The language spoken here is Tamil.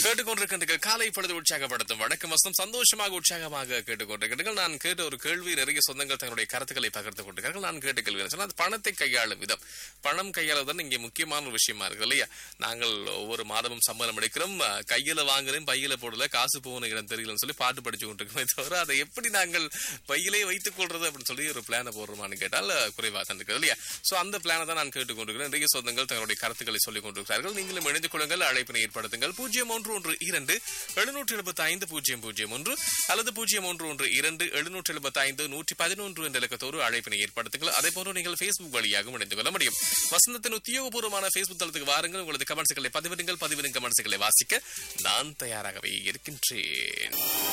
கேட்டுக்கொண்டிருக்கின்ற காலை பொழுது உற்சாகப்படுத்தும் வணக்கம் வசனம் சந்தோஷமாக உற்சாகமாக கேட்டுக்கொண்டிருக்கிறீர்கள் நான் கேட்ட ஒரு கேள்வி நிறைய சொந்தங்கள் தங்களுடைய கருத்துக்களை பகிர்ந்து கொண்டிருக்கிறார்கள் நான் கேட்ட கேள்வி என்ன சொன்னா, அது பணத்தை கையாளும் விதம் பணம் கையாளுவதுதான் இங்கே முக்கியமான ஒரு விஷயமா இருக்கு இல்லையா நாங்கள் ஒவ்வொரு மாதமும் சம்பளம் எடுக்கிறோம் அஹ், கையில வாங்குறேன் பையில போடல காசு போகணும் இடம் தெரியலன்னு சொல்லி பாட்டு படிச்சு கொண்டிருக்கிறோமே தவிர அதை எப்படி நாங்கள் பையிலே வைத்துக் கொள்றது அப்படின்னு சொல்லி ஒரு பிளானை போடுறோமான்னு கேட்டால் அஹ், குறைவா தான் இருக்குது இல்லையா சோ அந்த பிளானை தான் நான் கேட்டுக்கொண்டிருக்கிறேன் நிறைய சொந்தங்கள் தங்களுடைய கருத்துக்களை சொல்லிக் கொண்டிருக்கிறார்கள் நீங்களும் இணைந்து கொள்ளுங்கள் அழைப்பினை ஏற்படுத்துங்கள் பூஜ்ஜியம் ஒன்று ஒன்று இரண்டு எழுநூற்றி எழுபத்தி ஐந்து பூஜ்ஜியம் பூஜ்ஜியம் ஒன்று அல்லது பூஜ்ஜியம் ஒன்று ஒன்று இரண்டு எழுநூற்றி எழுபத்தி ஐந்து நூற்றி பதினொன்று என்ற இலக்கத்தோடு அழைப்பினை ஏற்படுத்துங்கள் அதே போன்று நீங்கள் Facebook வழியாகவும் இணைந்து கொள்ள முடியும் வசந்தத்தின் உத்தியோகபூர்வமான Facebook தளத்துக்கு வாருங்கள் உங்களது கமெண்ட்ஸ்களை பதிவிடுங்கள் பதிவிடும் கமெண்ட்ஸ்களை வாசிக்க நான் தயாராகவே இருக்கின்றேன்